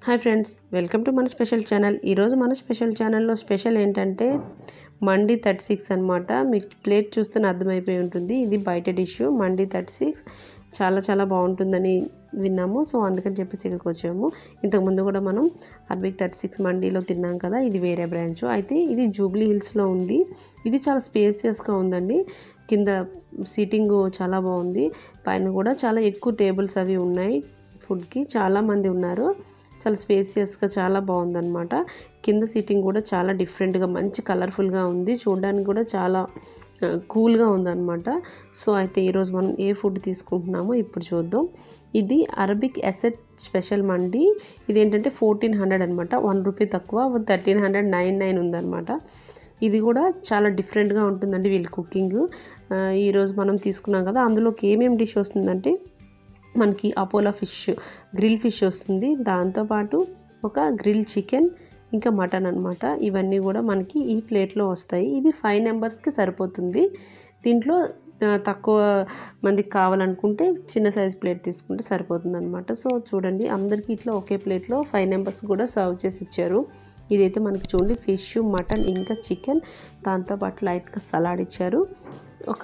hi friends welcome to మన special channel ఈరోజు మన స్పెషల్ ఛానల్లో స్పెషల్ ఏంటంటే మండి థర్టీ సిక్స్ అనమాట మీకు ప్లేట్ చూస్తేనే అర్థమైపోయి ఉంటుంది ఇది బయట డిష్ మండి థర్టీ సిక్స్ చాలా చాలా బాగుంటుందని విన్నాము సో అందుకని చెప్పేసి ఇక్కడికి వచ్చాము ఇంతకుముందు కూడా మనం అర్బిక్ థర్టీ సిక్స్ మండీలో తిన్నాం కదా ఇది వేరే బ్రాంచ్ అయితే ఇది జూబ్లీ హిల్స్లో ఉంది ఇది చాలా స్పేసియస్గా ఉందండి కింద సీటింగ్ చాలా బాగుంది పైన కూడా చాలా ఎక్కువ టేబుల్స్ అవి ఉన్నాయి ఫుడ్కి చాలామంది ఉన్నారు చాలా స్పేసియస్గా చాలా బాగుందన్నమాట కింద సీటింగ్ కూడా చాలా డిఫరెంట్గా మంచి కలర్ఫుల్గా ఉంది చూడడానికి కూడా చాలా కూల్గా ఉందన్నమాట సో అయితే ఈరోజు మనం ఏ ఫుడ్ తీసుకుంటున్నామో ఇప్పుడు చూద్దాం ఇది అరబిక్ ఎసెట్ స్పెషల్ మండి ఇది ఏంటంటే ఫోర్టీన్ హండ్రెడ్ అనమాట వన్ రూపీ తక్కువ థర్టీన్ హండ్రెడ్ నైన్ నైన్ ఉందన్నమాట ఇది కూడా చాలా డిఫరెంట్గా ఉంటుందండి వీళ్ళ కుకింగ్ ఈరోజు మనం తీసుకున్నాం కదా అందులోకి ఏమేమి డిష్ వస్తుందంటే మనకి అపోలో ఫిష్ గ్రిల్ ఫిష్ వస్తుంది దాంతోపాటు ఒక గ్రిల్ చికెన్ ఇంకా మటన్ అనమాట ఇవన్నీ కూడా మనకి ఈ ప్లేట్లో వస్తాయి ఇది ఫైవ్ నెంబర్స్కి సరిపోతుంది దీంట్లో తక్కువ మందికి కావాలనుకుంటే చిన్న సైజ్ ప్లేట్ తీసుకుంటే సరిపోతుంది అనమాట సో చూడండి అందరికీ ఇట్లా ఒకే ప్లేట్లో ఫైవ్ నెంబర్స్ కూడా సర్వ్ చేసి ఇచ్చారు ఇదైతే మనకి చూడండి ఫిష్ మటన్ ఇంకా చికెన్ దాంతోపాటు లైట్గా సలాడ్ ఇచ్చారు ఒక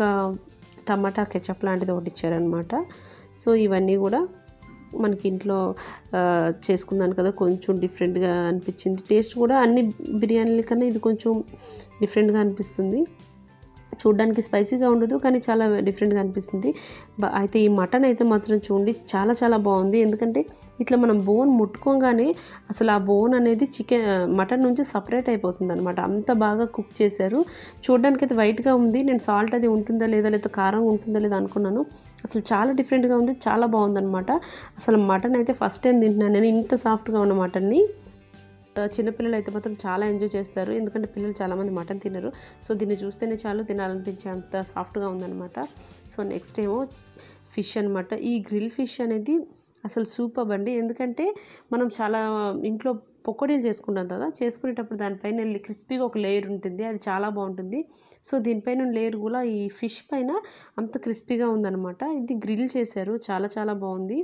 టమాటా కెచప్ లాంటిది ఒకటి ఇచ్చారనమాట సో ఇవన్నీ కూడా మనకి ఇంట్లో చేసుకున్నాను కదా కొంచెం డిఫరెంట్గా అనిపించింది టేస్ట్ కూడా అన్ని బిర్యానీల కన్నా ఇది కొంచెం డిఫరెంట్గా అనిపిస్తుంది చూడడానికి స్పైసీగా ఉండదు కానీ చాలా డిఫరెంట్గా అనిపిస్తుంది అయితే ఈ మటన్ అయితే మాత్రం చూడండి చాలా చాలా బాగుంది ఎందుకంటే ఇట్లా మనం బోన్ ముట్టుకోగానే అసలు ఆ బోన్ అనేది చికెన్ మటన్ నుంచి సపరేట్ అయిపోతుంది అనమాట అంత బాగా కుక్ చేశారు చూడడానికి అయితే వైట్గా ఉంది నేను సాల్ట్ అది ఉంటుందా లేదా లేదా కారం ఉంటుందా లేదా అనుకున్నాను అసలు చాలా డిఫరెంట్గా ఉంది చాలా బాగుందన్నమాట అసలు మటన్ అయితే ఫస్ట్ టైం తింటున్నాను నేను ఇంత సాఫ్ట్గా ఉన్న మటన్ని చిన్నపిల్లలు అయితే మాత్రం చాలా ఎంజాయ్ చేస్తారు ఎందుకంటే పిల్లలు చాలామంది మటన్ తినరు సో దీన్ని చూస్తేనే చాలు తినాలనిపించే అంత సాఫ్ట్గా ఉందన్నమాట సో నెక్స్ట్ ఏమో ఫిష్ అనమాట ఈ గ్రిల్ ఫిష్ అనేది అసలు సూపర్ అండి ఎందుకంటే మనం చాలా ఇంట్లో పొక్కడీలు చేసుకుంటాం కదా చేసుకునేటప్పుడు దానిపైన క్రిస్పీగా ఒక లేయర్ ఉంటుంది అది చాలా బాగుంటుంది సో దీనిపైన లేయర్ కూడా ఈ ఫిష్ పైన అంత క్రిస్పీగా ఉందన్నమాట ఇది గ్రిల్ చేశారు చాలా చాలా బాగుంది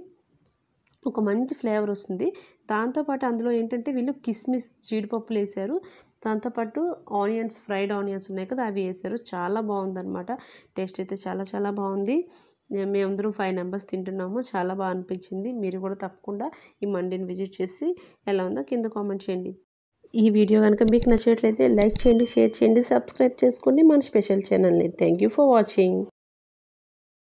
ఒక మంచి ఫ్లేవర్ వస్తుంది దాంతోపాటు అందులో ఏంటంటే వీళ్ళు కిస్మిస్ జీడిపప్పులు వేసారు దాంతోపాటు ఆనియన్స్ ఫ్రైడ్ ఆనియన్స్ ఉన్నాయి కదా అవి వేసారు చాలా బాగుందన్నమాట టేస్ట్ అయితే చాలా చాలా బాగుంది మేమందరం ఫైవ్ నెంబర్స్ తింటున్నాము చాలా బాగా అనిపించింది మీరు కూడా తప్పకుండా ఈ మండీని విజిట్ చేసి ఎలా ఉందో కింద కామెంట్ చేయండి ఈ వీడియో కనుక మీకు నచ్చినట్లయితే లైక్ చేయండి షేర్ చేయండి సబ్స్క్రైబ్ చేసుకోండి మన స్పెషల్ ఛానల్ని థ్యాంక్ యూ ఫర్ వాచింగ్